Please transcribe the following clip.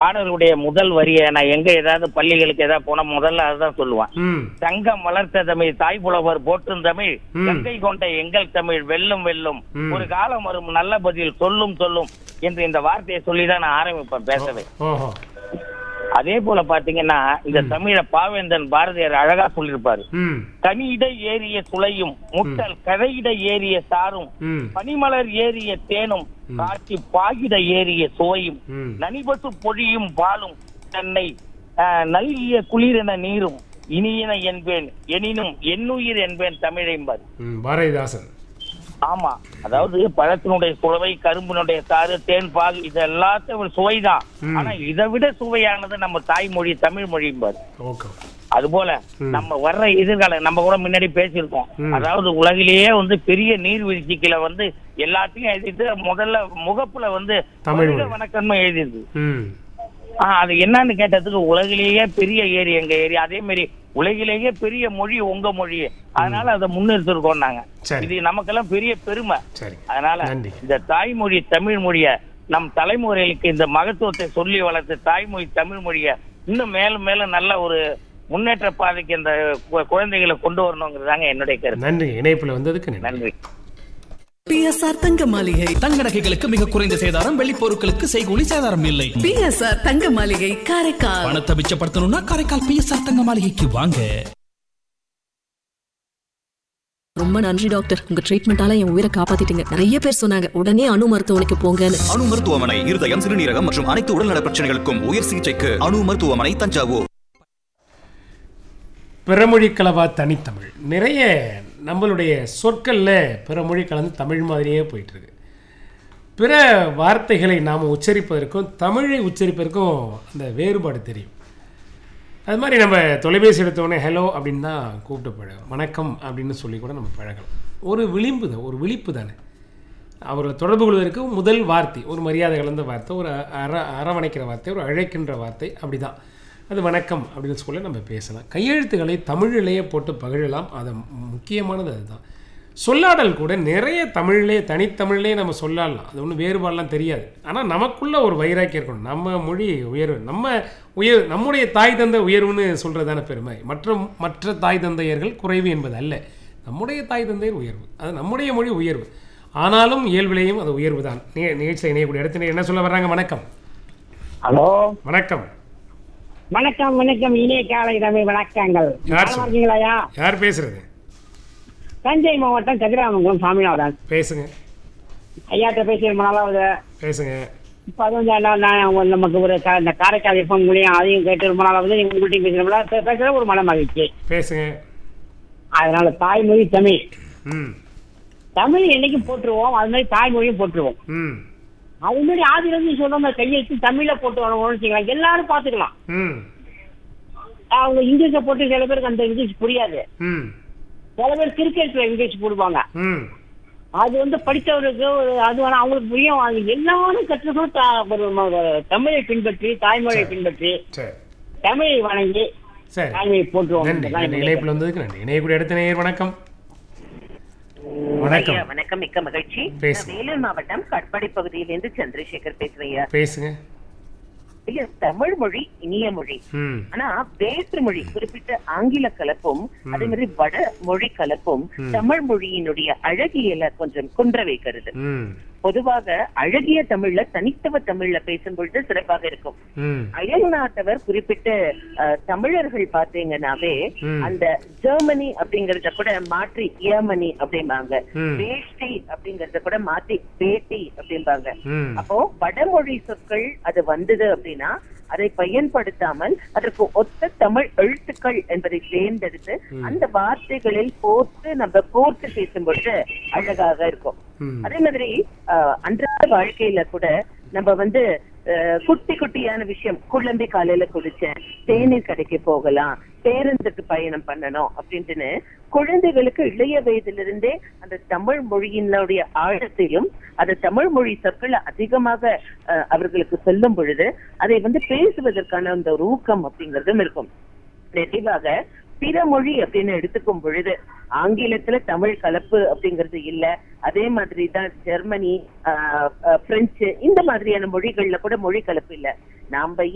பாடலுடைய முதல் வரியை நான் எங்க ஏதாவது பள்ளிகளுக்கு ஏதாவது போனா முதல்ல அதுதான் சொல்லுவேன் ம் சங்கம் வளர்த்த தமிழ் தாய் புலவர் போற்றும் தமிழ் ம். கங்கை கொண்ட எங்கள் தமிழ் வெல்லும் வெல்லும் ம். ஒரு காலம் வரும் நல்ல பதில் சொல்லும் சொல்லும் என்று இந்த வார்த்தையை சொல்லிதான் நான் ஆரம்பிப்பேன் பேசவே ஓஹோ அதே போல பாத்தீங்கன்னா இந்த தமிழ பாவேந்தன் பாரதியார் அழகா சொல்லியிருப்பாரு ம் கனியிட ஏறிய சுளையும் முட்டல் கதையிட ஏறிய சாரும் ம் பனிமலர் ஏறிய தேனும் காட்சி பாகிட ஏறிய சுவையும் ம் நனிபட்டு பொழியும் பாலும் தன்னை ஆஹ், நல்கிய குளிரென நீரும் இனியன என்பேன் எனினும் என்னுயிர் என்பேன் தமிழெம்பார் ம் பாரதிதாசன் ஆமா அதாவது பழத்தினுடைய சுவை கரும்பினுடைய சாறு தேன் பால் இது எல்லாத்தையும் ஒரு சுவைதான் ம். ஆனா இதை விட சுவையானது நம்ம தாய்மொழி தமிழ் மொழிம்பார் ஓகே அது போல ம். நம்ம வர்ற எதிர்காலம் நம்ம கூட முன்னாடி பேசியிருக்கோம் ம். அதாவது உலகிலேயே வந்து பெரிய நீர்வீழ்ச்சிகளை வந்து எல்லாத்தையும் எழுதிட்டு முதல்ல முகப்புல வந்து தமிழ் வருக மொழி. வணக்கம்னு எழுதிருக்கு ம் ஆஹ் அது என்னன்னு கேட்டதுக்கு உலகிலேயே பெரிய ஏரி எங்க ஏரி அதே மாதிரி உலகிலேயே பெரிய மொழி உங்க மொழி அதனால அதை முன்னிறுத்திருக்கோம் நாங்க சரி. இது நமக்கெல்லாம் பெரிய பெருமை சரி அதனால நன்றி. இந்த தாய்மொழி தமிழ் மொழிய நம் தலைமுறைகளுக்கு இந்த மகத்துவத்தை சொல்லி வளர்த்து தாய்மொழி தமிழ் மொழிய இன்னும் மேலும் மேலும் நல்ல ஒரு முன்னேற்ற பாதைக்கு இந்த கு- குழந்தைகளை கொண்டு வரணுங்கிறதாங்க என்னுடைய கருத்து நன்றி இணைப்புல வந்ததுக்கு நன்றி நன்றி பிஎஸ்ஆர் தங்க மாளிகை தங்க நகைகளுக்கு மிக குறைந்த சேதாரம் வெள்ளி பொருட்களுக்கு செய்கூலி சேதாரம் இல்லை பிஎஸ்ஆர் தங்க மாளிகை காரைக்கால் பணத்தை மிச்சப்படுத்தணும்னா காரைக்கால் பிஎஸ்ஆர் தங்க மாளிகைக்கு வாங்க ரொம்ப நன்றி டாக்டர் உங்க ட்ரீட்மெண்டால என் உயிரை காப்பாத்திட்டீங்க நிறைய பேர் சொன்னாங்க உடனே அணு மருத்துவமனைக்கு போங்கன்னு அணு மருத்துவமனை இருதயம் சிறுநீரகம் மற்றும் அனைத்து உடல்நல பிரச்சனைகளுக்கும் உயர் சிகிச்சைக்கு அணு மருத்துவமனை தஞ்சாவூர் பிறமொழி கலவா தனித்தமிழ் நிறைய நம்மளுடைய சொற்களில் பிறமொழி கலந்து தமிழ் மாதிரியே போயிட்டு இருக்கு பிற வார்த்தைகளை நாம் உச்சரிப்பதற்கும் தமிழை உச்சரிப்பதற்கும் அந்த வேறுபாடு தெரியும் அது மாதிரி நம்ம தொலைபேசி எடுத்தோடனே ஹலோ அப்படின்னு தான் கூப்பிட்டு பழகும் வணக்கம் அப்படின்னு சொல்லி கூட நம்ம பழகலாம் ஒரு விளிம்பு தான் ஒரு விழிப்பு தானே அவரை தொடர்பு கொள்வதற்கு முதல் வார்த்தை ஒரு மரியாதை கலந்த வார்த்தை ஒரு அர அரவணைக்கிற வார்த்தை ஒரு அழைக்கின்ற வார்த்தை அப்படி தான் அது வணக்கம் அப்படின்னு சொல்லி நம்ம பேசலாம் கையெழுத்துக்களை தமிழிலேயே போட்டு பகிழலாம் அது முக்கியமானது அதுதான் சொல்லாடல் கூட நிறைய தமிழ்லே தனித்தமிழ்லேயே நம்ம சொல்லாடலாம் அது ஒன்றும் வேறுபாடெல்லாம் தெரியாது ஆனால் நமக்குள்ள ஒரு வைராக்கியம் இருக்கணும் நம்ம மொழி உயர்வு நம்ம உயர் நம்முடைய தாய் தந்தை உயர்வுன்னு சொல்கிறதான பெருமை மற்ற மற்ற தாய் தந்தையர்கள் குறைவு என்பது அல்ல நம்முடைய தாய் தந்தையர் உயர்வு அது நம்முடைய மொழி உயர்வு ஆனாலும் இயல்பிலேயும் அது உயர்வு தான் நிகழ்ச்சியில் இணையக்கூடிய இடத்துல என்ன சொல்ல வர்றாங்க வணக்கம் ஹலோ வணக்கம் வணக்கம் வணக்கம் இனிய காலை ரவி வணக்கங்கள் யார் நலமா சொல்~ இருக்கீங்களாயா யார் பேசுறது தஞ்சை மாவட்டம் கதிராமங்கலம் சாமிநாதன் பேசுங்க ஐயாட்ட பேசி ரொம்ப நாளாவது பேசுங்க இப்போ அது வந்து என்ன, நான் உங்க- நமக்கு ஒரு க- இந்த காரைக்கால் எஃப்எம் மூலியம் அதையும் கேட்டு ரொம்ப நாளாவது நீங்க உங்கள்கிட்ட பேசுறோம்ல பேசுறது ஒரு மன மகிழ்ச்சி பேசுங்க அதனால தாய்மொழி தமிழ் ம் தமிழ் என்னைக்கும் போட்டுருவோம் அது மாதிரி தாய்மொழியும் போட்டுருவோம் ம் அது மாதிரி ஆதில இருந்து சொல்ற கையெழுத்து தமிழ்ல போட்டு வரணும்னு வச்சுக்கலாம் எல்லாரும் பாத்துக்கலாம் ம் அவங்க இங்கிலீஷை போட்டு சில பேருக்கு அந்த இங்கிலீஷ் புரியாது ம் சில பேர் கிரிக்கெட்ல இங்கிலீஷ் போடுவாங்க ம் அது வந்து படித்தவருக்கு ஒரு அது வேணா அவங்களுக்கு புரியும் அது எல்லாரும் கற்றுக்கணும் தா- ஒரு ம- ஒரு தமிழை பின்பற்றி தாய்மொழியை பின்பற்றி சரி தமிழை வணங்கி சரி தாய்மொழியை போற்றுவோம் நன்றி இதுதான் நன்றி என்னுடைய இணைப்பில் வந்ததுக்கு நன்றி இணையக்கூடிய இடத்த நேயர் வணக்கம் வணக்கம் ஐயா, வணக்கம் மிக்க மகிழ்ச்சி பேசுங்க. நான் வேலூர் மாவட்டம் கட்பாடி பகுதியிலிருந்து சந்திரசேகர் பேசுறேன் ஐயா. பேசுங்க ஐயா, தமிழ் மொழி இனிய மொழி ம் ஆனா வேற்று மொழி குறிப்பிட்ட ஆங்கில கலப்பும் அதே மாதிரி வட மொழி கலப்பும் தமிழ் மொழியினுடைய அழகியலை கொஞ்சம் குன்ற வைக்கிறது ம் பொதுவாக அழகிய தமிழ்ல தனித்துவ தமிழ்ல பேசும் பொழுது சிறப்பாக இருக்கும் ம் அயல் நாட்டவர் குறிப்பிட்ட அஹ், தமிழர்கள் பாத்தீங்கன்னாவே ம். அந்த ஜெர்மனி அப்படிங்கறத கூட மாற்றி ஏமனி அப்படிம்பாங்க ம். வேஷ்டி அப்படிங்கறத கூட மாத்தி வேட்டி அப்படிம்பாங்க ம் அப்போ வடமொழி சொற்கள் அது வந்தது அப்படின்னா அதை பயன்படுத்தாமல் அதற்கு ஒத்த தமிழ் எழுத்துக்கள் என்பதை தேர்ந்தெடுத்து அந்த வார்த்தைகளில் போர்த்து நம்ம கோர்த்து பேசும் பொழுது அழகாக இருக்கும் ம் அதே மாதிரி அஹ், அன்றாட வாழ்க்கையில கூட நம்ம வந்து அஹ், குட்டி குட்டியான விஷயம் குழம்பி காலையில குடிச்சேன் தேநீர் கடைக்கு போகலாம் பேருந்துக்கு பயணம் பண்ணணும் அப்படின்ட்டுன்னு குழந்தைகளுக்கு இளைய வயதிலிருந்தே அந்த தமிழ் மொழியினுடைய ஆழத்தையும் அந்த தமிழ் மொழி சொற்களை அதிகமாக அஹ், அவர்களுக்கு சொல்லும் பொழுது அதை வந்து பேசுவதற்கான அந்த ஒரு ஊக்கம் அப்படிங்கறதும் இருக்கும் நிறைவாக பிற மொழி அப்படின்னு எடுத்துக்கும் பொழுது ஆங்கிலத்துல தமிழ் கலப்பு அப்படிங்கிறது இல்ல அதே மாதிரி தான் ஜெர்மனி ஆஹ், ஆஹ், பிரெஞ்சு இந்த மாதிரியான மொழிகள்ல கூட மொழி கலப்பு இல்ல நாம